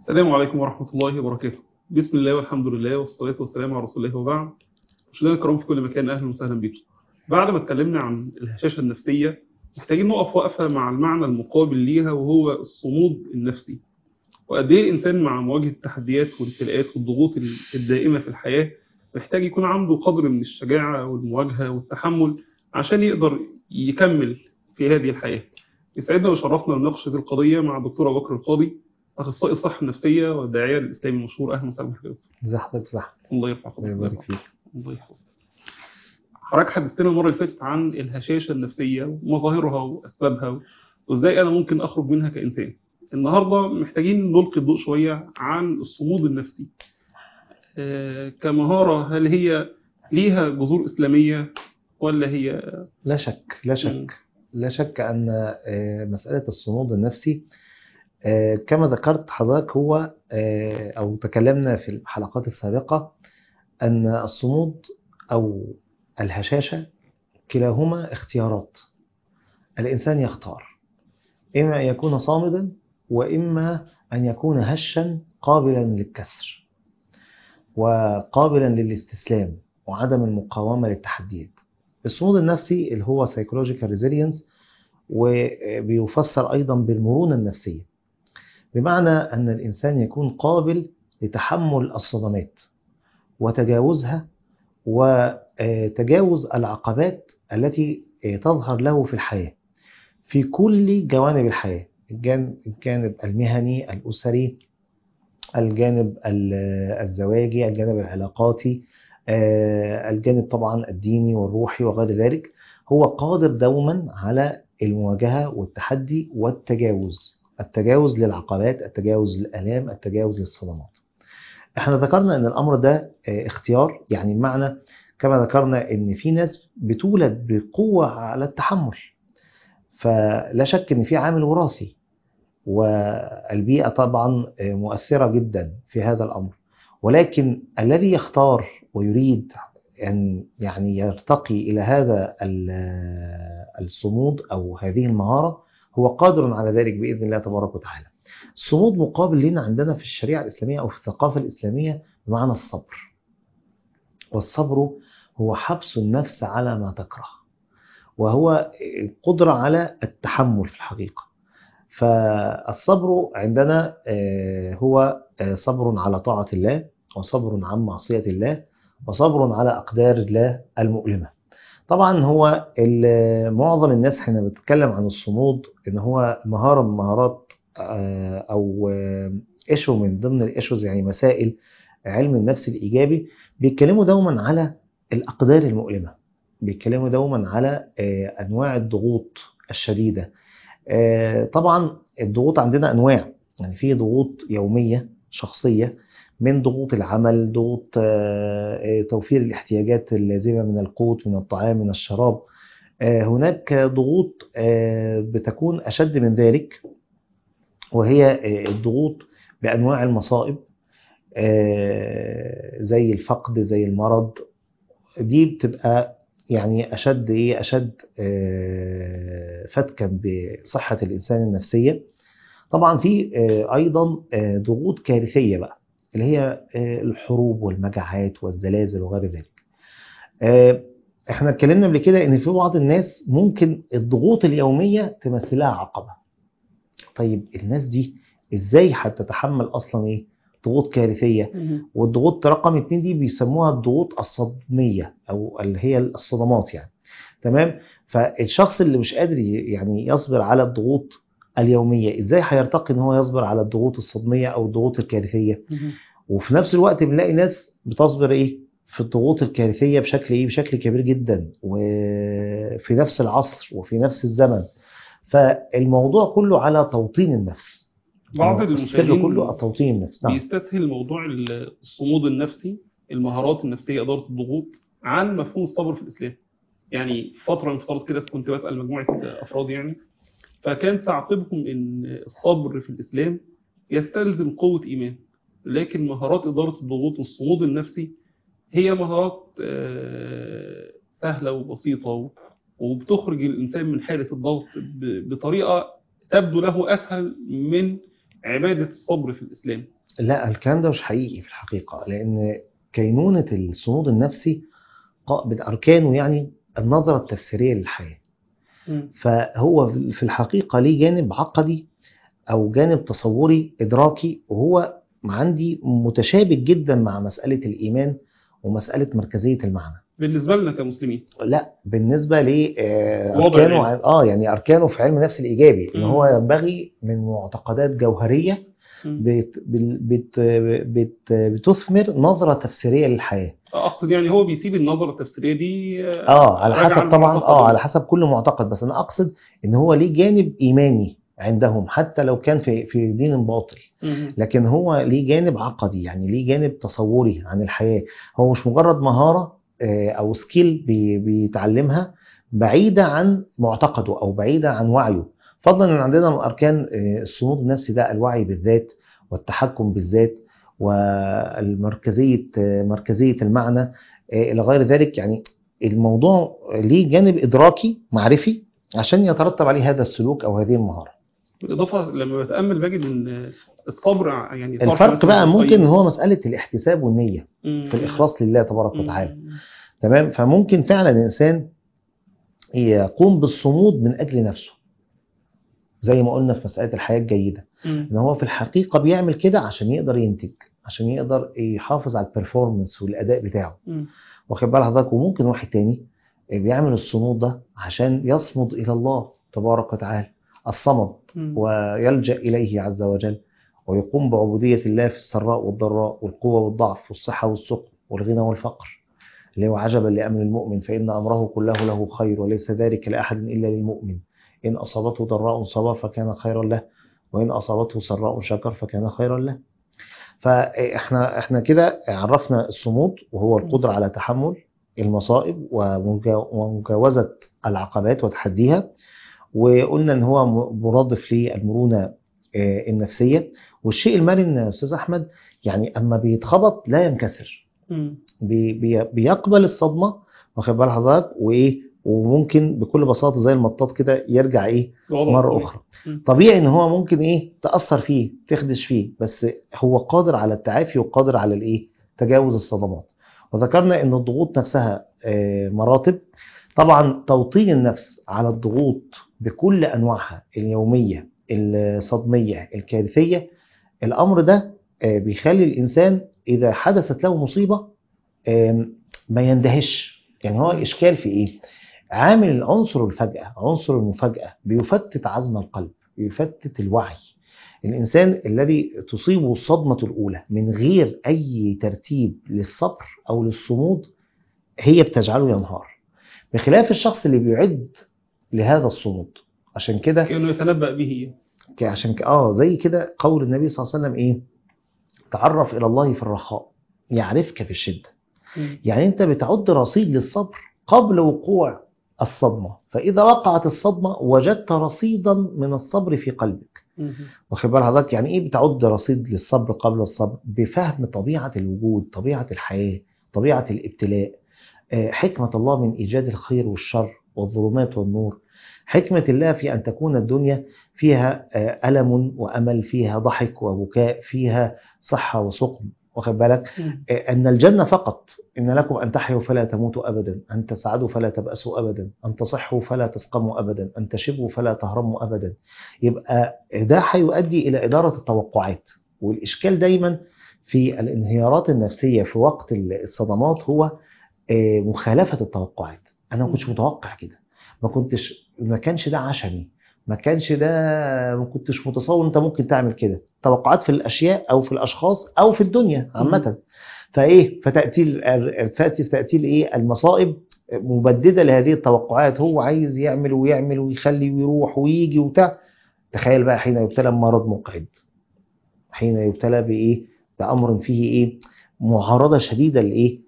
السلام عليكم ورحمة الله وبركاته بسم الله والحمد لله والصلاة والسلام على رسول الله وبعد مشاهدينا الكرام في كل مكان أهلا وسهلا بكم بعد ما اتكلمنا عن الهشاشة النفسية محتاجين نقف وقفة مع المعنى المقابل ليها وهو الصمود النفسي وقد ايه الإنسان مع مواجهة التحديات والابتلاءات والضغوط الدائمة في الحياة محتاج يكون عنده قدر من الشجاعة والمواجهة والتحمل عشان يقدر يكمل في هذه الحياة يسعدنا وشرفنا لنناقش هذه القضية مع الدكتور أبو بكر القاضي أخصائي الصحة النفسية والداعية الإسلامي المشهور أهلا وسهلا بك ازي حضرتك صح الله يرفع الله يبارك فيك الله يحفظك حضرتك حدثتنا المرة اللي فاتت عن الهشاشة النفسية ومظاهرها وأسبابها وإزاي أنا ممكن أخرج منها كإنسان النهاردة محتاجين نلقي الضوء شوية عن الصمود النفسي آه، كمهارة هل هي ليها جذور إسلامية ولا هي لا شك لا مم. شك لا شك ان آه، مساله الصمود النفسي آه، كما ذكرت حضرتك هو آه، او تكلمنا في الحلقات السابقه ان الصمود او الهشاشه كلاهما اختيارات الانسان يختار اما ان يكون صامدا واما ان يكون هشا قابلا للكسر وقابلا للاستسلام وعدم المقاومه للتحديات الصمود النفسي اللي هو psychological resilience وبيفسر أيضا بالمرونة النفسية بمعنى أن الإنسان يكون قابل لتحمل الصدمات وتجاوزها وتجاوز العقبات التي تظهر له في الحياة في كل جوانب الحياة الجان- الجانب المهني الأسري الجانب ال- الزواجي الجانب العلاقاتي آه، الجانب طبعا الديني والروحي وغير ذلك هو قادر دوما على المواجهة والتحدي والتجاوز التجاوز للعقبات التجاوز للآلام التجاوز للصدمات احنا ذكرنا ان الامر ده آه، اختيار يعني بمعنى كما ذكرنا ان في ناس بتولد بقوة على التحمل فلا شك ان في عامل وراثي والبيئة طبعا آه، مؤثرة جدا في هذا الامر ولكن الذي يختار ويريد أن يعني يرتقي إلى هذا ال- الصمود أو هذه المهارة هو قادر على ذلك بإذن الله تبارك وتعالى الصمود مقابل لنا عندنا في الشريعة الإسلامية أو في الثقافة الإسلامية بمعنى الصبر والصبر هو حبس النفس على ما تكره وهو القدرة على التحمل في الحقيقة فالصبر عندنا آه، هو آه، صبر على طاعة الله وصبر عن معصية الله وصبر على أقدار الله المؤلمة طبعا هو ال- معظم الناس حين بتتكلم عن الصمود ان هو مهارة من مهارات آه، او ايشو من ضمن الايشوز يعني مسائل علم النفس الايجابي بيتكلموا دوما على الاقدار المؤلمة بيتكلموا دوما على آه، انواع الضغوط الشديدة آه، طبعا الضغوط عندنا انواع يعني في ضغوط يومية شخصية من ضغوط العمل ضغوط آه، آه، توفير الاحتياجات اللازمة من القوت من الطعام من الشراب آه، هناك ضغوط آه، بتكون أشد من ذلك وهي آه، الضغوط بأنواع المصائب آه، زي الفقد زي المرض دي بتبقى يعني أشد إيه أشد آه، فتكا بصحة الإنسان النفسية طبعا في آه، أيضا آه، ضغوط كارثية بقى اللي هي آه، الحروب والمجاعات والزلازل وغير ذلك آه، احنا اتكلمنا قبل كده ان في بعض الناس ممكن الضغوط اليومية تمثلها عقبة طيب الناس دي ازاي هتتحمل اصلا ايه ضغوط كارثية والضغوط رقم اتنين دي بيسموها الضغوط الصدمية او اللي هي الصدمات يعني تمام فالشخص اللي مش قادر ي- يعني يصبر على الضغوط اليومية ازاي هيرتقي ان هو يصبر على الضغوط الصدمية او الضغوط الكارثية وفي نفس الوقت بنلاقي ناس بتصبر ايه في الضغوط الكارثية بشكل ايه بشكل كبير جدا وفي نفس العصر وفي نفس الزمن فالموضوع كله على توطين النفس بعض السر المشاهدين كله توطين النفس نعم بيستسهل موضوع الصمود النفسي المهارات النفسية إدارة الضغوط عن مفهوم الصبر في الإسلام يعني فترة من فترات كده كنت بسأل مجموعة أفراد يعني فكانت تعقيبهم إن الصبر في الإسلام يستلزم قوة إيمان لكن مهارات إدارة الضغوط والصمود النفسي هي مهارات آه، سهلة وبسيطة و- وبتخرج الإنسان من حالة الضغط ب- بطريقة تبدو له أسهل من عباده الصبر في الاسلام لا الكلام ده مش حقيقي في الحقيقة لأن كينونة الصمود النفسي قا- من أركانه يعني النظرة التفسيرية للحياة مم. فهو في الحقيقة ليه جانب عقدي أو جانب تصوري إدراكي وهو عندي متشابك جدا مع مسألة الإيمان ومسألة مركزية المعنى بالنسبه لنا كمسلمين لا بالنسبة ل آه، وضع أركانه يعني. اه يعني أركانه في علم النفس الإيجابي إن مم. هو ينبغي من معتقدات جوهرية مم. بت بت بت بتثمر نظرة تفسيرية للحياة اقصد يعني هو بيسيب النظره التفسيريه دي آه، اه على راجع حسب طبعا للمعتقد. اه على حسب كل معتقد بس انا اقصد ان هو ليه جانب ايماني عندهم حتى لو كان في في دين باطل مم. لكن هو ليه جانب عقدي يعني ليه جانب تصوري عن الحياة هو مش مجرد مهارة آه، او سكيل بي- بيتعلمها بعيدة عن معتقده او بعيدة عن وعيه فضلا ان عندنا من اركان آه، الصمود النفسي ده الوعي بالذات والتحكم بالذات والمركزية آه، مركزية المعنى آه، الى غير ذلك يعني الموضوع ليه جانب ادراكي معرفي عشان يترتب عليه هذا السلوك او هذه المهارة بالاضافه لما بتامل بجد ان الصبر يعني صرف الفرق مثلاً بقى في ممكن الطيب. هو مسألة الاحتساب والنية مم. في الإخلاص لله تبارك وتعالى مم. تمام فممكن فعلا الإنسان يقوم بالصمود من أجل نفسه زي ما قلنا في مسألة الحياة الجيدة مم. إن هو في الحقيقة بيعمل كده عشان يقدر ينتج عشان يقدر يحافظ على البرفورمانس والأداء بتاعه مم. واخد بال حضرتك وممكن واحد تاني بيعمل الصمود ده عشان يصمد إلى الله تبارك وتعالى الصمد مم. ويلجأ إليه عز وجل ويقوم بعبودية الله في السراء والضراء والقوة والضعف والصحة والسقم والغنى والفقر اللي هو عجبا لأمر المؤمن فإن أمره كله له خير وليس ذلك لأحد إلا للمؤمن إن أصابته ضراء صبر فكان خيرا له وإن أصابته سراء شكر فكان خيرا له فإحنا إحنا كده عرفنا الصمود وهو القدرة على تحمل المصائب ومجا- ومجاوزة العقبات وتحديها وقلنا ان هو م- مرادف للمرونه آه، النفسيه والشيء المرن يا استاذ احمد يعني اما بيتخبط لا ينكسر مم. بي بي بيقبل الصدمه واخد بال حضرتك وايه وممكن بكل بساطه زي المطاط كده يرجع ايه الوضع مره الطبيعي. اخرى مم. طبيعي ان هو ممكن ايه تاثر فيه تخدش فيه بس هو قادر على التعافي وقادر على الايه تجاوز الصدمات وذكرنا ان الضغوط نفسها آه، مراتب طبعا توطين النفس على الضغوط بكل انواعها اليوميه الصدميه الكارثيه الامر ده آه، بيخلي الانسان اذا حدثت له مصيبه آم، ما يندهش يعني هو الاشكال في ايه عامل العنصر الفجأة عنصر المفاجأة بيفتت عزم القلب بيفتت الوعي الإنسان الذي تصيبه الصدمة الأولى من غير أي ترتيب للصبر أو للصمود هي بتجعله ينهار بخلاف الشخص اللي بيعد لهذا الصمود عشان كده كانه يتنبأ به ك- عشان ك- اه زي كده قول النبي صلى الله عليه وسلم ايه تعرف الى الله في الرخاء يعرفك في الشده مم. يعني انت بتعد رصيد للصبر قبل وقوع الصدمه فاذا وقعت الصدمه وجدت رصيدا من الصبر في قلبك مم. واخد بال حضرتك يعني ايه بتعد رصيد للصبر قبل الصبر بفهم طبيعه الوجود طبيعه الحياه طبيعه الابتلاء آه، حكمه الله من ايجاد الخير والشر والظلمات والنور حكمه الله في ان تكون الدنيا فيها آه، الم وامل فيها ضحك وبكاء فيها صحه وسقم واخد بالك مم. آه، ان الجنه فقط ان لكم ان تحيوا فلا تموتوا ابدا ان تسعدوا فلا تبأسوا ابدا ان تصحوا فلا تسقموا ابدا ان تشبوا فلا تهرموا ابدا يبقى ده هيؤدي الى اداره التوقعات والاشكال دايما في الانهيارات النفسيه في وقت الصدمات هو آه، مخالفه التوقعات انا ما كنتش متوقع كده ما كنتش ما كانش ده عشمي ما كانش ده ما كنتش متصور انت ممكن تعمل كده توقعات في الاشياء او في الاشخاص او في الدنيا عامه فايه فتاتي ال- تاتي تاتي الايه المصائب مبدده لهذه التوقعات هو عايز يعمل ويعمل ويخلي ويروح ويجي وبتاع تخيل بقى حين يبتلى بمرض مقعد حين يبتلى بايه بامر فيه ايه معارضه شديده لايه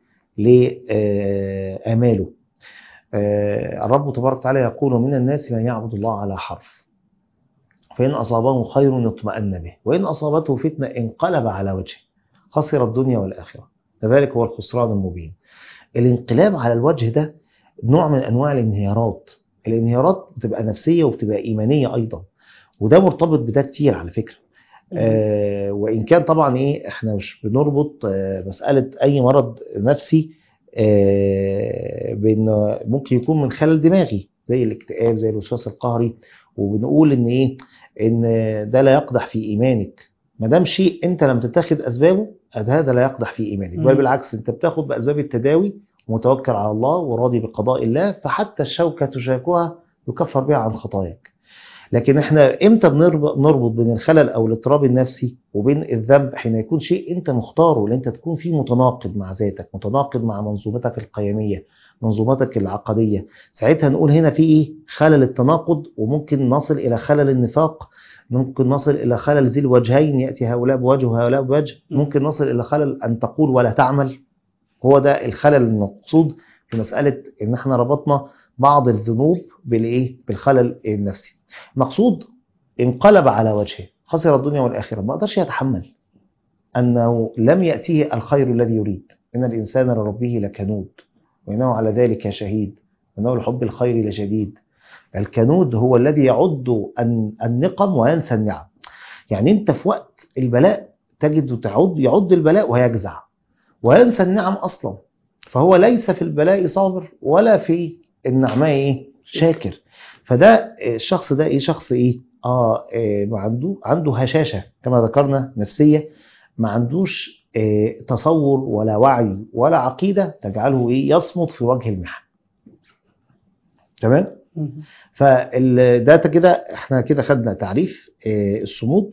لاماله الرب تبارك وتعالى يقول من الناس من يعبد الله على حرف فإن أصابه خير اطمأن به وإن أصابته فتنة انقلب على وجهه خسر الدنيا والآخرة فذلك هو الخسران المبين الانقلاب على الوجه ده نوع من أنواع الانهيارات الانهيارات بتبقى نفسية وبتبقى إيمانية أيضا وده مرتبط بده كتير على فكرة آه، وإن كان طبعا إيه إحنا مش بنربط آه، مسألة أي مرض نفسي آه، بأن ممكن يكون من خلل دماغي زي الاكتئاب زي الوسواس القهري وبنقول إن إيه إن ده لا يقدح في إيمانك ما دام شيء أنت لم تتخذ أسبابه هذا لا يقدح في إيمانك بل مم. بالعكس أنت بتاخد بأسباب التداوي ومتوكل على الله وراضي بقضاء الله فحتى الشوكة تشاكها يكفر بها عن خطاياك لكن احنا امتى بنربط نربط بين الخلل او الاضطراب النفسي وبين الذنب حين يكون شيء انت مختاره اللي انت تكون فيه متناقض مع ذاتك متناقض مع منظومتك القيميه منظومتك العقديه ساعتها نقول هنا في ايه خلل التناقض وممكن نصل الى خلل النفاق ممكن نصل الى خلل ذي الوجهين ياتي هؤلاء بوجه وهؤلاء بوجه ممكن نصل الى خلل ان تقول ولا تعمل هو ده الخلل المقصود في مساله ان احنا ربطنا بعض الذنوب بالايه بالخلل النفسي مقصود انقلب على وجهه خسر الدنيا والآخرة ما قدرش يتحمل أنه لم يأتيه الخير الذي يريد إن الإنسان لربه لكنود وإنه على ذلك شهيد وإنه لحب الخير لشديد الكنود هو الذي يعد الن- النقم وينسى النعم يعني أنت في وقت البلاء تجد تعد يعد البلاء ويجزع وينسى النعم أصلا فهو ليس في البلاء صابر ولا في النعماء إيه شاكر فده آه، الشخص ده ايه شخص ايه اه, آه ما عنده عنده هشاشه كما ذكرنا نفسيه ما عندوش آه تصور ولا وعي ولا عقيده تجعله ايه يصمد في وجه المحن تمام مم. فده كده احنا كده خدنا تعريف آه الصمود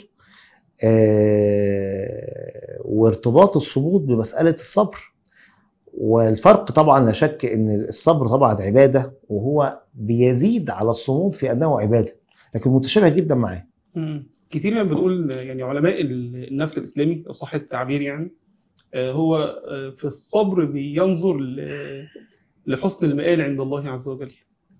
آه وارتباط الصمود بمساله الصبر والفرق طبعا لا شك ان الصبر طبعا عباده وهو بيزيد على الصمود في انه عباده لكن متشابه جدا معاه مم. كتير ما بنقول يعني علماء ال- النفس الإسلامي صح التعبير يعني آه، هو آه، في الصبر بينظر ل- لحسن المآل عند الله عز وجل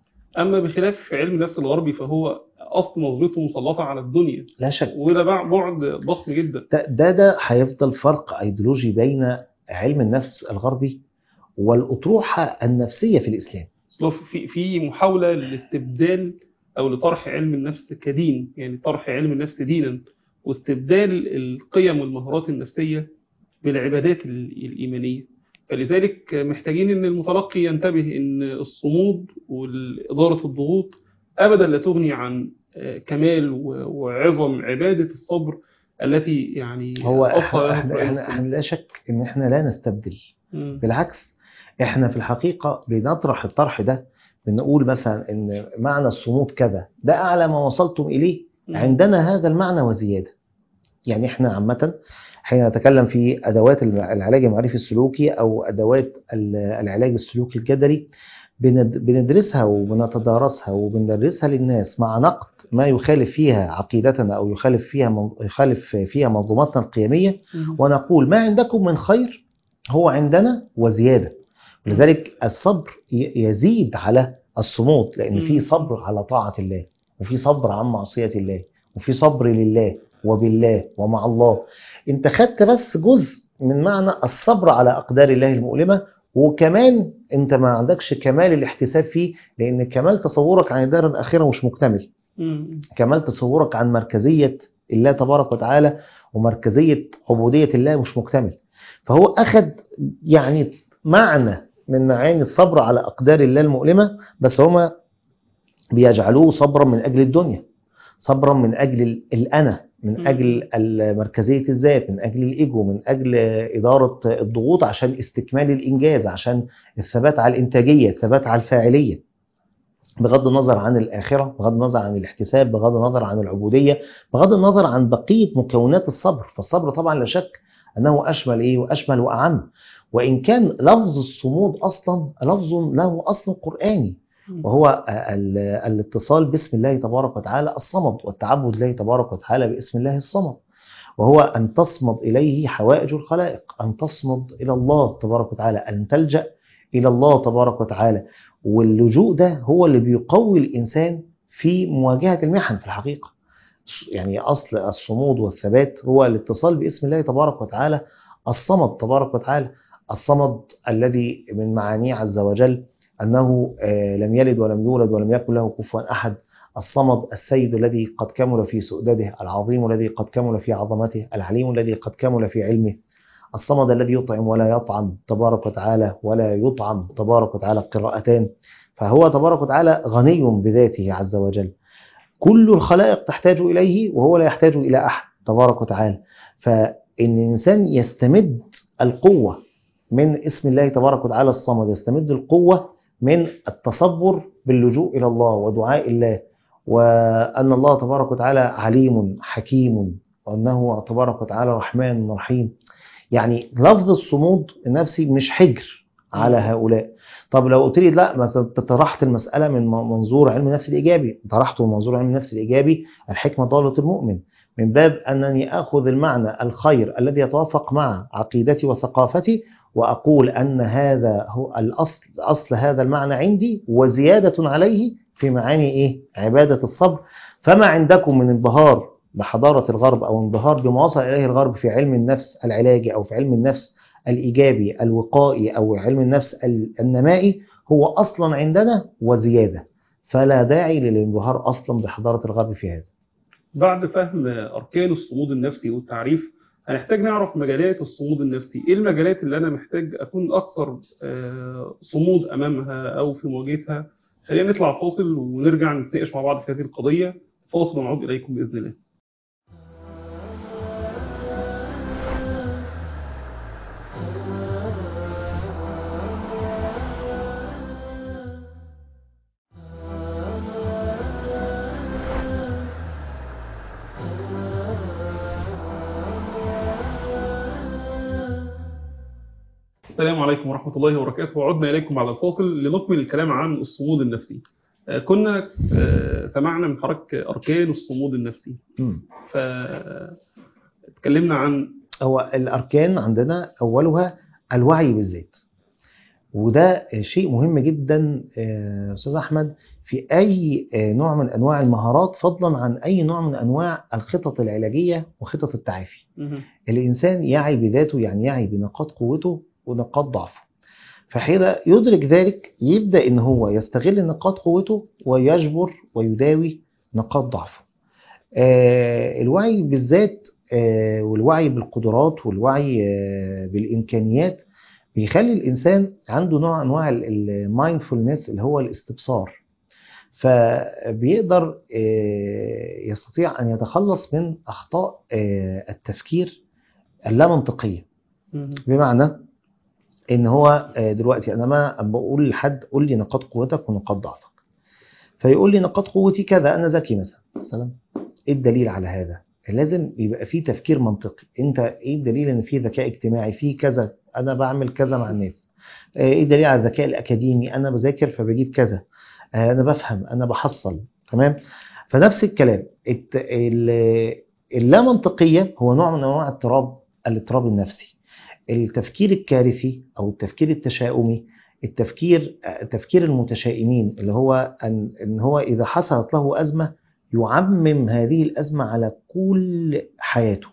أما بخلاف علم النفس الغربي فهو أصل نظرته مسلطة على الدنيا لا شك وده بع- بعد ضخم جدا ده ده, ده هيفضل فرق ايديولوجي بين علم النفس الغربي والاطروحه النفسيه في الاسلام أصله في في محاولة لاستبدال أو لطرح علم النفس كدين يعني طرح علم النفس دينا واستبدال القيم والمهارات النفسية بالعبادات ال- الإيمانية فلذلك محتاجين أن المتلقي ينتبه أن الصمود وإدارة الضغوط أبدا لا تغني عن آه، كمال و- وعظم عبادة الصبر التي يعني هو أوصى احنا لها احنا, القرآن احنا, السنة. احنا لا شك ان احنا لا نستبدل مم. بالعكس احنا في الحقيقه بنطرح الطرح ده بنقول مثلا ان معنى الصمود كذا ده اعلى ما وصلتم اليه عندنا هذا المعنى وزياده يعني احنا عامه حين نتكلم في ادوات الم- العلاج المعرفي السلوكي او ادوات ال- العلاج السلوكي الجدلي بند- بندرسها وبنتدارسها وبندرسها للناس مع نقد ما يخالف فيها عقيدتنا او يخالف فيها من- يخالف فيها منظوماتنا القيميه مم. ونقول ما عندكم من خير هو عندنا وزياده ولذلك الصبر ي- يزيد على الصمود لان في مم. صبر على طاعه الله وفي صبر عن معصيه الله وفي صبر لله وبالله ومع الله انت خدت بس جزء من معنى الصبر على اقدار الله المؤلمه وكمان انت ما عندكش كمال الاحتساب فيه لان كمال تصورك عن الدار الاخره مش مكتمل مم. كمال تصورك عن مركزيه الله تبارك وتعالى ومركزيه عبوديه الله مش مكتمل فهو اخذ يعني معنى من معاني الصبر على اقدار الله المؤلمه بس هما بيجعلوه صبرا من اجل الدنيا صبرا من اجل ال- الانا من مم. اجل ال- مركزيه الذات من اجل الايجو من اجل اداره الضغوط عشان استكمال الانجاز عشان الثبات على الانتاجيه الثبات على الفاعليه بغض النظر عن الاخره بغض النظر عن الاحتساب بغض النظر عن العبوديه بغض النظر عن بقيه مكونات الصبر فالصبر طبعا لا شك انه اشمل ايه واشمل واعم وان كان لفظ الصمود اصلا لفظ له اصل قراني وهو ال- الاتصال باسم الله تبارك وتعالى الصمد والتعبد الله تبارك وتعالى باسم الله الصمد وهو أن تصمد إليه حوائج الخلائق أن تصمد إلى الله تبارك وتعالى أن تلجأ إلى الله تبارك وتعالى واللجوء ده هو اللي بيقوي الإنسان في مواجهة المحن في الحقيقة يعني أصل الصمود والثبات هو الاتصال باسم الله تبارك وتعالى الصمد تبارك وتعالى الصمد الذي من معانيه عز وجل أنه آه، لم يلد ولم يولد ولم يكن له كفوا أحد الصمد السيد الذي قد كمل في سؤدده العظيم الذي قد كمل في عظمته العليم الذي قد كمل في علمه الصمد الذي يطعم ولا يطعم تبارك وتعالى ولا يطعم تبارك وتعالى قراءتان فهو تبارك وتعالى غني بذاته عز وجل كل الخلائق تحتاج إليه وهو لا يحتاج إلى أحد تبارك وتعالى فإن الإنسان يستمد القوة من اسم الله تبارك وتعالى الصمد يستمد القوة من التصبر باللجوء إلى الله ودعاء الله وأن الله تبارك وتعالى عليم حكيم وأنه تبارك وتعالى رحمن رحيم يعني لفظ الصمود النفسي مش حجر على هؤلاء طب لو قلت لي لا مثلا طرحت المسألة من منظور علم النفس الإيجابي طرحته من منظور علم النفس الإيجابي الحكمة ضالة المؤمن من باب أنني أخذ المعنى الخير الذي يتوافق مع عقيدتي وثقافتي وأقول أن هذا هو الأصل أصل هذا المعنى عندي وزيادة عليه في معاني إيه؟ عبادة الصبر فما عندكم من انبهار بحضارة الغرب أو انبهار بما وصل إليه الغرب في علم النفس العلاجي أو في علم النفس الإيجابي الوقائي أو علم النفس النمائي هو أصلا عندنا وزيادة فلا داعي للانبهار أصلا بحضارة الغرب في هذا بعد فهم أركان الصمود النفسي والتعريف هنحتاج نعرف مجالات الصمود النفسي ايه المجالات اللي انا محتاج اكون اكثر صمود امامها او في مواجهتها خلينا نطلع فاصل ونرجع نتناقش مع بعض في هذه القضيه فاصل ونعود اليكم باذن الله السلام عليكم ورحمة الله وبركاته وعدنا إليكم على الفاصل لنكمل الكلام عن الصمود النفسي كنا سمعنا من حضرتك أركان الصمود النفسي فتكلمنا عن هو الأركان عندنا أولها الوعي بالذات وده شيء مهم جدا أستاذ أحمد في أي نوع من أنواع المهارات فضلا عن أي نوع من أنواع الخطط العلاجية وخطط التعافي الإنسان يعي بذاته يعني يعي بنقاط قوته ونقاط ضعفه فحين يدرك ذلك يبدأ ان هو يستغل نقاط قوته ويجبر ويداوي نقاط ضعفه آه الوعي بالذات آه والوعي بالقدرات والوعي آه بالإمكانيات بيخلي الإنسان عنده نوع أنواع المايندفولنس اللي هو الاستبصار فبيقدر يستطيع أن يتخلص من أخطاء التفكير اللامنطقية بمعنى ان هو دلوقتي انا ما بقول لحد قول لي نقاط قوتك ونقاط ضعفك فيقول لي نقاط قوتي كذا انا ذكي مثلا مثلا ايه الدليل على هذا لازم يبقى في تفكير منطقي انت ايه الدليل ان في ذكاء اجتماعي في كذا انا بعمل كذا مع الناس ايه الدليل على الذكاء الاكاديمي انا بذاكر فبجيب كذا انا بفهم انا بحصل تمام فنفس الكلام اللامنطقيه هو نوع من انواع اضطراب الاضطراب النفسي التفكير الكارثي او التفكير التشاؤمي التفكير تفكير المتشائمين اللي هو ان ان هو اذا حصلت له ازمه يعمم هذه الازمه على كل حياته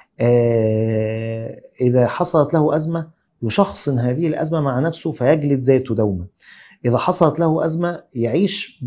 اذا حصلت له ازمه يشخصن هذه الازمه مع نفسه فيجلد ذاته دوما اذا حصلت له ازمه يعيش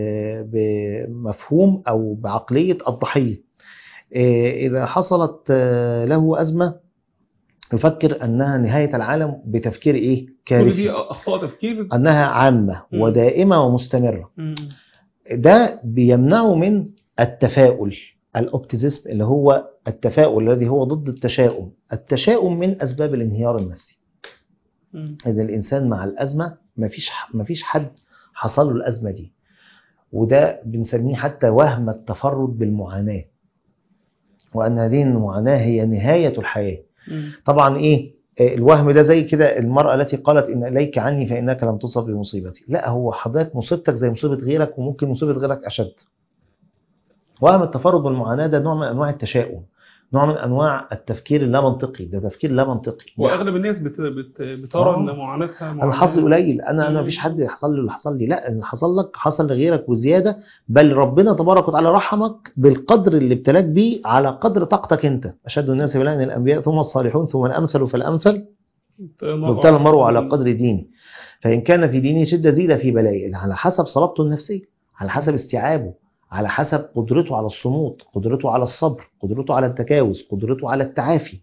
بمفهوم او بعقليه الضحيه اذا حصلت له ازمه يفكر انها نهايه العالم بتفكير ايه كارثي كل دي اخطاء تفكير انها عامه م. ودائمه ومستمره م. ده بيمنعه من التفاؤل الاوبتيزم اللي هو التفاؤل الذي هو ضد التشاؤم التشاؤم من اسباب الانهيار النفسي اذا الانسان مع الازمه مفيش مفيش حد حصل له الازمه دي وده بنسميه حتى وهم التفرد بالمعاناه وان هذه المعاناه هي نهايه الحياه طبعا ايه الوهم ده زي كده المرأة التي قالت إن إليك عني فإنك لم تصب بمصيبتي لا هو حضرتك مصيبتك زي مصيبة غيرك وممكن مصيبة غيرك أشد وهم التفرد والمعاناة ده نوع من أنواع التشاؤم نوع من أنواع التفكير اللامنطقي ده تفكير لا منطقي وأغلب الناس بت... بت... بترى إن معاناتها أنا حظي قليل أنا أنا مفيش حد يحصل له اللي حصل لي لا اللي حصل لك حصل لغيرك وزيادة بل ربنا تبارك وتعالى رحمك بالقدر اللي ابتلاك بيه على قدر طاقتك أنت أشد الناس بلاء الأنبياء ثم الصالحون ثم الأمثل فالأمثل وابتلى المرء على قدر دينه فإن كان في دينه شدة زيد في بلائه على حسب صلابته النفسية على حسب استيعابه على حسب قدرته على الصمود قدرته على الصبر قدرته على التجاوز قدرته على التعافي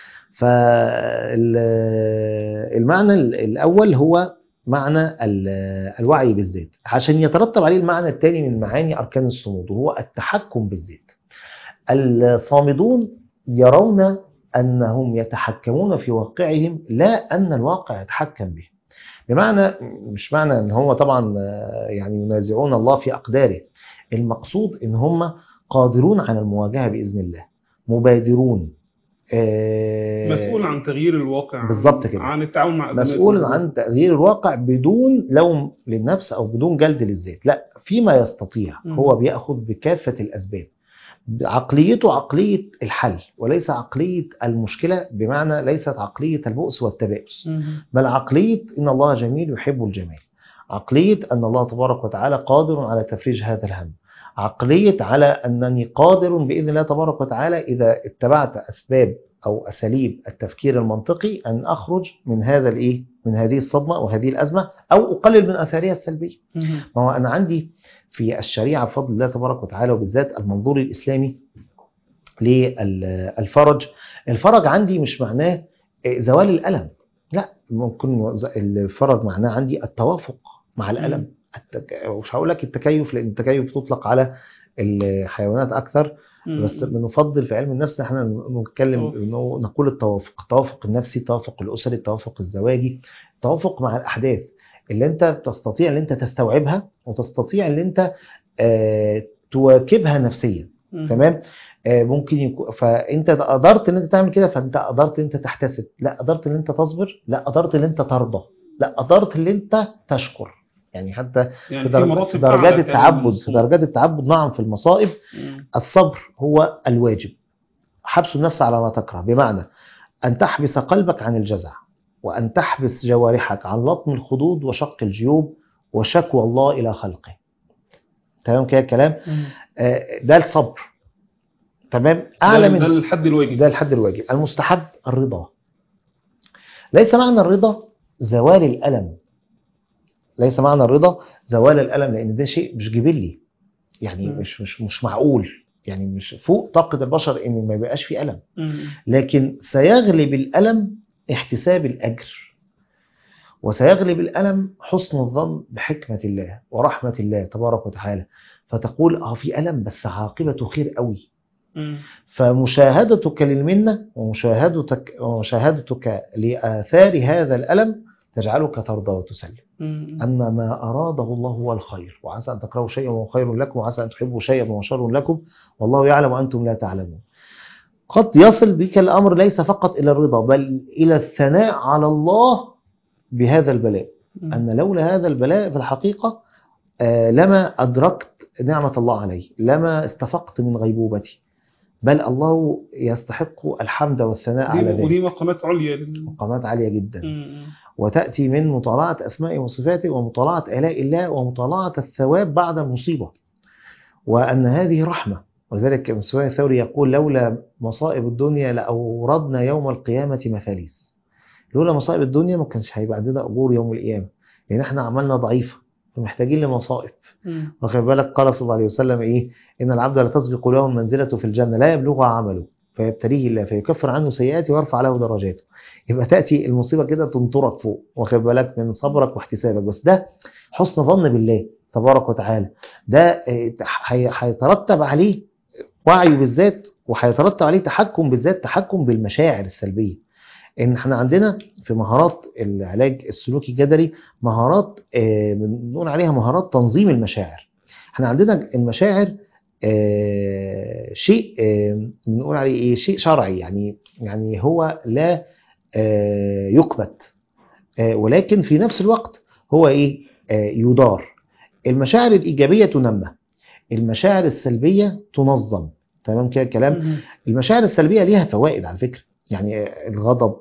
فالمعنى الأول هو معنى ال- الوعي بالذات عشان يترتب عليه المعنى الثاني من معاني أركان الصمود وهو التحكم بالذات الصامدون يرون أنهم يتحكمون في واقعهم لا أن الواقع يتحكم به بمعنى مش معنى ان هم طبعا آه، يعني ينازعون الله في اقداره المقصود ان هم قادرون على المواجهه باذن الله مبادرون آه، مسؤول عن تغيير الواقع عن- بالظبط كده. عن التعامل مع أزمات مسؤول الوجود. عن تغيير الواقع بدون لوم للنفس او بدون جلد للذات لا فيما يستطيع مم. هو بياخذ بكافه الاسباب عقليته عقليه الحل وليس عقليه المشكله بمعنى ليست عقليه البؤس والتبائس مم. بل عقلية إن الله جميل يحب الجمال عقلية أن الله تبارك وتعالى قادر على تفريج هذا الهم عقلية على أنني قادر بإذن الله تبارك وتعالى إذا اتبعت أسباب أو أساليب التفكير المنطقي أن أخرج من هذا الإيه من هذه الصدمة وهذه الأزمة أو أقلل من أثارها السلبية مم. ما هو أنا عندي في الشريعة بفضل الله تبارك وتعالى وبالذات المنظور الإسلامي للفرج الفرج عندي مش معناه زوال الألم لا ممكن الفرج معناه عندي التوافق مع الألم التك... مش هقول لك التكيف لأن التكيف تطلق على الحيوانات أكثر مم. بس بنفضل في علم النفس احنا نتكلم توافق. انه نقول التوافق التوافق النفسي التوافق الاسري التوافق الزواجي التوافق مع الاحداث اللي انت تستطيع ان انت تستوعبها وتستطيع ان انت آه، تواكبها نفسيا مم. تمام آه، ممكن يكون فانت قدرت ان انت تعمل كده فانت قدرت ان انت تحتسب لا قدرت ان انت تصبر لا قدرت ان انت ترضى لا قدرت ان انت تشكر يعني حتى يعني في في درج- مراتب في درجات أعلى كمان من التعبد في الصوم. درجات التعبد نعم في المصائب مم. الصبر هو الواجب حبس النفس على ما تكره بمعنى أن تحبس قلبك عن الجزع وأن تحبس جوارحك عن لطم الخدود وشق الجيوب وشكوى الله إلى خلقه تمام كده الكلام مم. آه، ده الصبر تمام أعلى ده- من ده الحد الواجب ده الحد الواجب المستحب الرضا ليس معنى الرضا زوال الألم ليس معنى الرضا زوال الألم لأن ده شيء مش جبلي يعني مم. مش مش مش معقول يعني مش فوق طاقة البشر إن ما يبقاش في ألم مم. لكن سيغلب الألم احتساب الأجر وسيغلب الألم حسن الظن بحكمة الله ورحمة الله تبارك وتعالى فتقول اه في ألم بس عاقبته خير قوي مم. فمشاهدتك للمنة ومشاهدتك ومشاهدتك لآثار هذا الألم تجعلك ترضى وتسلم مم. أن ما أراده الله هو الخير وعسى أن تكرهوا شيئا وهو خير لكم وعسى أن تحبوا شيئا وهو شر لكم والله يعلم وأنتم لا تعلمون قد يصل بك الأمر ليس فقط إلى الرضا بل إلى الثناء على الله بهذا البلاء مم. أن لولا هذا البلاء في الحقيقة آه، لما أدركت نعمة الله علي لما استفقت من غيبوبتي بل الله يستحق الحمد والثناء على دي- ذلك ودي مقامات عليا لل... مقامات عالية جدا مم. وتأتي من مطالعة أسمائه وصفاته ومطالعة آلاء الله ومطالعة الثواب بعد المصيبة وأن هذه رحمة ولذلك ابن سفيان الثوري يقول لولا مصائب الدنيا لأوردنا يوم القيامة مثاليس لولا مصائب الدنيا ما كانش هيبقى عندنا أجور يوم القيامة لأن احنا عملنا ضعيفة فمحتاجين لمصائب مم. واخد بالك قال صلى الله عليه وسلم ايه ان العبد لا تسبق له منزلته في الجنه لا يبلغها عمله فيبتليه الله فيكفر عنه سيئاته ويرفع له درجاته يبقى تاتي المصيبه كده تنطرك فوق واخد بالك من صبرك واحتسابك بس ده حسن ظن بالله تبارك وتعالى ده آه، هي- هيترتب عليه وعي بالذات وهيترتب عليه تحكم بالذات تحكم بالمشاعر السلبيه ان احنا عندنا في مهارات العلاج السلوكي الجدلي مهارات آه، بنقول عليها مهارات تنظيم المشاعر احنا عندنا المشاعر آه، شيء آه، بنقول عليه ايه شيء شرعي يعني يعني هو لا آه، يكبت آه، ولكن في نفس الوقت هو ايه آه، يدار المشاعر الايجابيه تنمى المشاعر السلبيه تنظم تمام كده الكلام مم. المشاعر السلبيه ليها فوائد على فكره يعني الغضب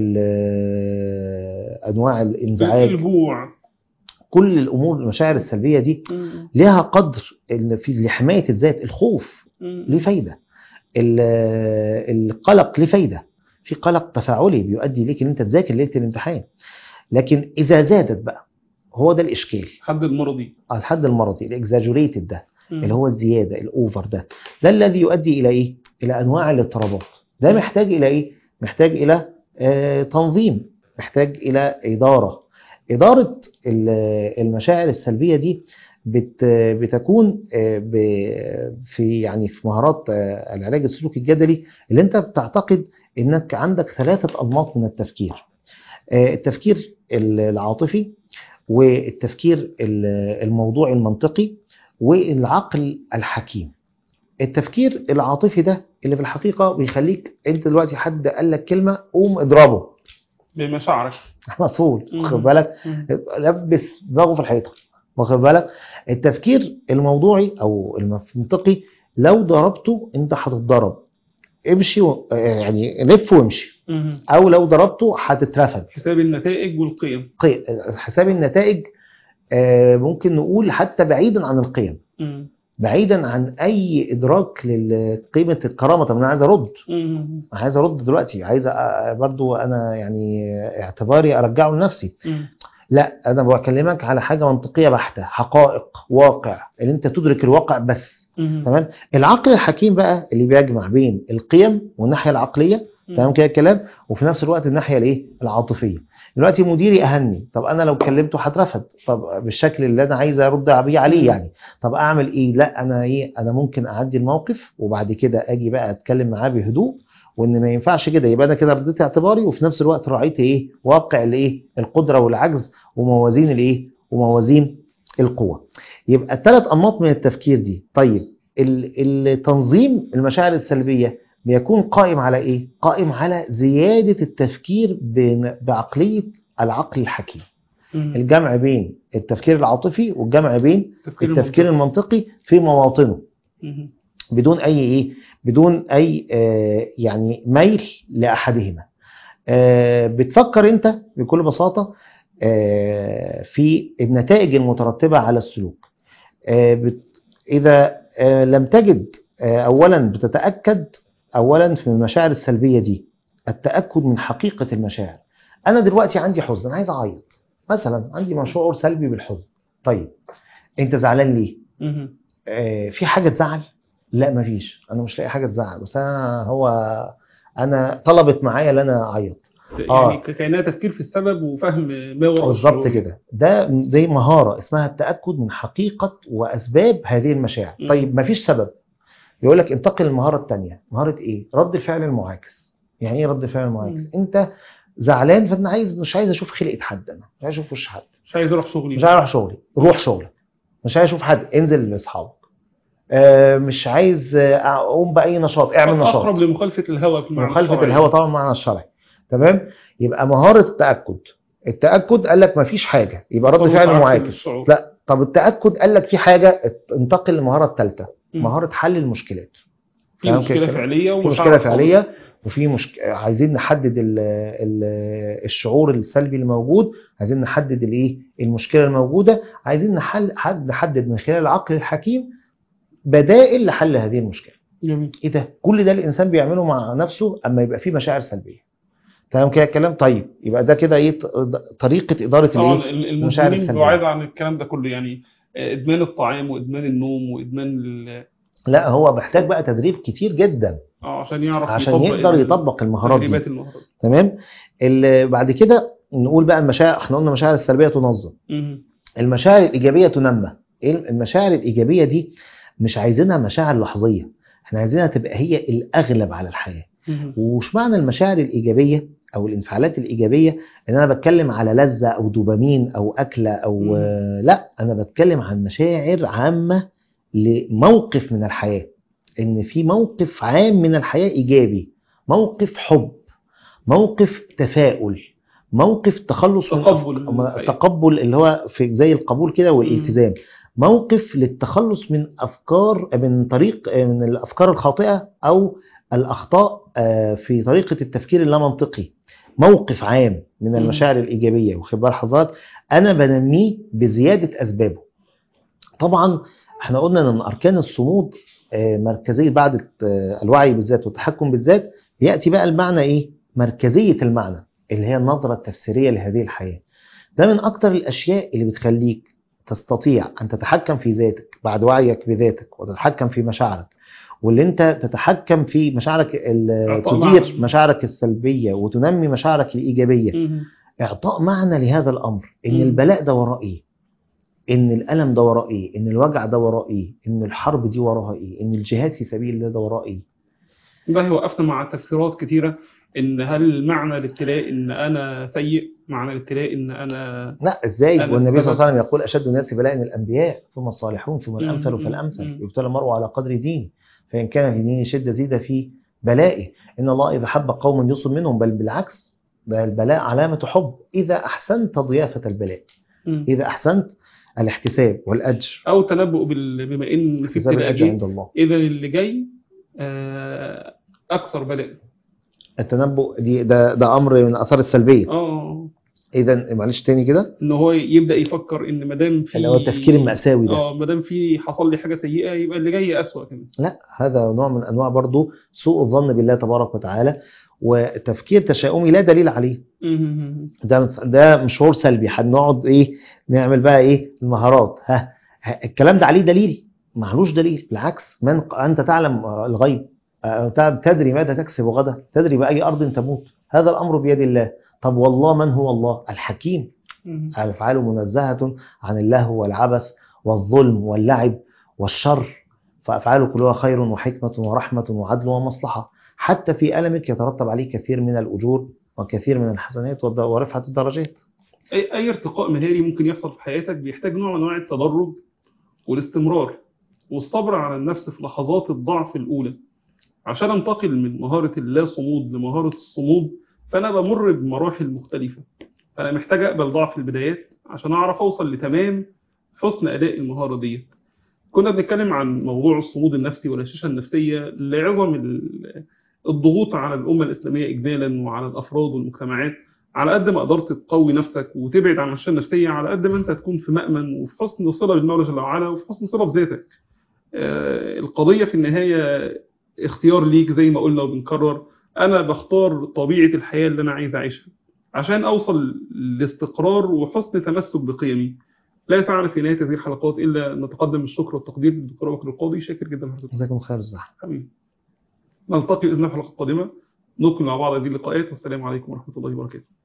ال- انواع الانزعاج الجوع كل الامور المشاعر السلبيه دي مم. لها قدر إن في لحمايه الذات الخوف مم. ليه فايده ال- القلق ليه فايده في قلق تفاعلي بيؤدي ليك ان انت تذاكر ليله الامتحان لكن اذا زادت بقى هو ده الاشكال حد المرضي على الحد المرضي الاكزاجوريتد ده مم. اللي هو الزياده الاوفر ده ده الذي يؤدي الى ايه الى انواع الاضطرابات ده محتاج الى ايه محتاج الى آه تنظيم محتاج الى اداره اداره ال- المشاعر السلبيه دي بت بتكون آه، ب- في يعني في مهارات آه، العلاج السلوكي الجدلي اللي انت بتعتقد انك عندك ثلاثه انماط من التفكير آه، التفكير العاطفي والتفكير ال- الموضوعي المنطقي والعقل الحكيم التفكير العاطفي ده اللي في الحقيقة بيخليك انت دلوقتي حد قال لك كلمة قوم اضربه بمشاعرك على طول مم. واخد بالك مم. لبس دماغه في الحيطة واخد بالك التفكير الموضوعي او المنطقي لو ضربته انت هتتضرب امشي و... يعني لف وامشي مم. او لو ضربته هتترفد حساب النتائج والقيم قي- حساب النتائج آه، ممكن نقول حتى بعيدا عن القيم مم. بعيدا عن اي ادراك لقيمه الكرامه طب انا عايز ارد مم. أنا عايز ارد دلوقتي عايز أ- برضو انا يعني اعتباري ارجعه لنفسي مم. لا انا بكلمك على حاجه منطقيه بحته حقائق واقع اللي انت تدرك الواقع بس مم. تمام العقل الحكيم بقى اللي بيجمع بين القيم والناحيه العقليه تمام كده الكلام وفي نفس الوقت الناحيه الايه العاطفيه دلوقتي مديري اهني طب انا لو كلمته هترفد طب بالشكل اللي انا عايز ارد بيه عليه يعني طب اعمل ايه لا انا ايه انا ممكن اعدي الموقف وبعد كده اجي بقى اتكلم معاه بهدوء وان ما ينفعش كده يبقى انا كده رديت اعتباري وفي نفس الوقت راعيت ايه واقع الايه القدره والعجز وموازين الايه وموازين القوه يبقى الثلاث انماط من التفكير دي طيب ال- التنظيم المشاعر السلبيه بيكون قائم على ايه قائم على زياده التفكير بن- بعقليه العقل الحكيم مم. الجمع بين التفكير العاطفي والجمع بين التفكير التفكير المنطقي. المنطقي في مواطنه مم. بدون اي ايه بدون اي آه يعني ميل لاحدهما آه بتفكر انت بكل بساطه آه في النتائج المترتبه على السلوك آه بت اذا آه لم تجد آه اولا بتتاكد اولا في المشاعر السلبيه دي التاكد من حقيقه المشاعر انا دلوقتي عندي حزن انا عايز اعيط مثلا عندي مشعور سلبي بالحزن طيب انت زعلان ليه مم. آه، في حاجه تزعل لا مفيش انا مش لاقي حاجه تزعل بس انا هو انا طلبت معايا ان انا اعيط يعني آه. كأنها تفكير في السبب وفهم ما وراء بالظبط الشعور. كده ده دي مهاره اسمها التاكد من حقيقه واسباب هذه المشاعر مم. طيب مفيش سبب يقول لك انتقل للمهاره الثانيه مهاره ايه رد الفعل المعاكس يعني ايه رد الفعل المعاكس مم. انت زعلان فانا عايز مش عايز اشوف خلقه حد انا مش عايز اشوف وش حد مش عايز اروح شغلي مش عايز اروح شغلي روح شغلك مش عايز اشوف حد انزل لاصحابك آه، مش عايز آه، اقوم باي نشاط اعمل نشاط اقرب لمخالفه الهوى في المعنى مخالفه الشرعي. الهوى طبعا معنى الشرعي تمام يبقى مهاره التاكد التاكد قال لك مفيش حاجه يبقى رد تصرف فعل عكس معاكس الشعور. لا طب التاكد قال لك في حاجه انتقل للمهاره الثالثه مم. مهاره حل المشكلات في تمام مشكله كده؟ فعليه في ومشاعر مشكله خاطئة. فعليه وفي مشك... عايزين نحدد ال... ال... الشعور السلبي اللي موجود عايزين نحدد الايه المشكله الموجوده عايزين نحل حد نحدد من خلال العقل الحكيم بدائل لحل هذه المشكله جميل ايه ده كل ده الانسان بيعمله مع نفسه اما يبقى فيه مشاعر سلبيه تمام كده الكلام طيب يبقى ده كده ايه ط- طريقه اداره طبعا الايه ال- المشاعر المدمنين السلبية. بعاد عن الكلام ده كله يعني آه، ادمان الطعام وادمان النوم وادمان ال- لا هو محتاج بقى تدريب كتير جدا اه عشان يعرف عشان يطبق يقدر ال- يطبق المهارات دي تدريبات المهارات تمام ال- بعد كده نقول بقى المشاعر احنا قلنا المشاعر السلبيه تنظم مهم. المشاعر الايجابيه تنمى ايه المشاعر الايجابيه دي مش عايزينها مشاعر لحظيه احنا عايزينها تبقى هي الاغلب على الحياه مهم. ومش معنى المشاعر الايجابيه او الانفعالات الايجابيه ان انا بتكلم على لذه او دوبامين او اكله او مم. آه، لا انا بتكلم عن مشاعر عامه لموقف من الحياه ان في موقف عام من الحياه ايجابي موقف حب موقف تفاؤل موقف تخلص من تقبل أفك- الحقيقة. تقبل اللي هو في زي القبول كده والالتزام موقف للتخلص من افكار من طريق من الافكار الخاطئه او الاخطاء آه، في طريقه التفكير اللامنطقي موقف عام من مم. المشاعر الايجابيه واخد بال حضرتك انا بنميه بزياده اسبابه طبعا احنا قلنا ان من اركان الصمود آه، مركزيه بعد آه، الوعي بالذات والتحكم بالذات ياتي بقى المعنى ايه مركزيه المعنى اللي هي النظره التفسيريه لهذه الحياه ده من اكتر الاشياء اللي بتخليك تستطيع أن تتحكم في ذاتك بعد وعيك بذاتك وتتحكم في مشاعرك واللي انت تتحكم في مشاعرك ال- إعطاء تدير معنى. مشاعرك السلبية وتنمي مشاعرك الإيجابية مهم. إعطاء معنى لهذا الأمر إن مم. البلاء ده وراه إيه إن الألم ده وراه إيه إن الوجع ده وراه إيه إن الحرب دي وراها إيه إن الجهاد في سبيل الله ده وراه إيه والله وقفنا مع تفسيرات كتيرة إن هل معنى الابتلاء إن أنا سيء معنى الابتلاء إن أنا لا ازاي أنا والنبي صلى السبب. الله عليه وسلم يقول اشد الناس بلاء الانبياء ثم الصالحون ثم مم. الامثل مم. فالامثل مم. يبتلى المرء على قدر دينه فان كان في دينه شده زيد في بلائه ان الله اذا حب قوما يصب منهم بل بالعكس ده البلاء علامه حب اذا احسنت ضيافه البلاء مم. اذا احسنت الاحتساب والاجر أو تنبؤ بال... بما إن في احتساب ابتلاء الاجر جه عند الله إذا اللي جاي آه، أكثر بلاء التنبؤ دي ده ده امر من الاثار السلبيه اه اذا معلش تاني كده ان هو يبدا يفكر ان ما دام في اللي هو التفكير المأساوي ده اه ما دام في حصل لي حاجه سيئه يبقى اللي جاي اسوء كمان لا هذا نوع من انواع برضو سوء الظن بالله تبارك وتعالى وتفكير تشاؤمي لا دليل عليه مهم. ده ده مشوار سلبي هنقعد ايه نعمل بقى ايه المهارات ها ها، الكلام ده عليه دليل معلوش دليل بالعكس من انت تعلم آه، الغيب آه، تع- تدري ماذا تكسب غدا تدري باي ارض تموت هذا الامر بيد الله طب والله من هو الله الحكيم مهم. افعاله منزهه عن اللهو والعبث والظلم واللعب والشر فافعاله كلها خير وحكمه ورحمه وعدل ومصلحه حتى في المك يترتب عليه كثير من الاجور وكثير من الحسنات والد- ورفعه الدرجات اي اي ارتقاء مهاري ممكن يحصل في حياتك بيحتاج نوع من انواع التدرج والاستمرار والصبر على النفس في لحظات الضعف الاولى عشان انتقل من مهاره اللا صمود لمهاره الصمود فانا بمر بمراحل مختلفه فانا محتاج اقبل ضعف البدايات عشان اعرف اوصل لتمام حسن اداء المهاره ديت كنا بنتكلم عن موضوع الصمود النفسي والهشاشه النفسيه لعظم ال- الضغوط على الامه الاسلاميه اجمالا وعلى الافراد والمجتمعات على قد ما قدرت تقوي نفسك وتبعد عن الهشاشه النفسيه على قد ما انت تكون في مأمن وفي حسن صله بالمولى جل وعلا وفي حسن صله بذاتك. آه، القضيه في النهايه اختيار ليك زي ما قلنا وبنكرر انا بختار طبيعه الحياه اللي انا عايز اعيشها عشان اوصل لاستقرار وحسن تمسك بقيمي. لا يسعنا في نهايه هذه الحلقات الا ان نتقدم بالشكر والتقدير للدكتور بكر القاضي شاكر جدا لحضرتك جزاكم خير الزحمه حبيبي. نلتقي باذن الله في الحلقه القادمه نكمل مع بعض هذه اللقاءات والسلام عليكم ورحمه الله وبركاته.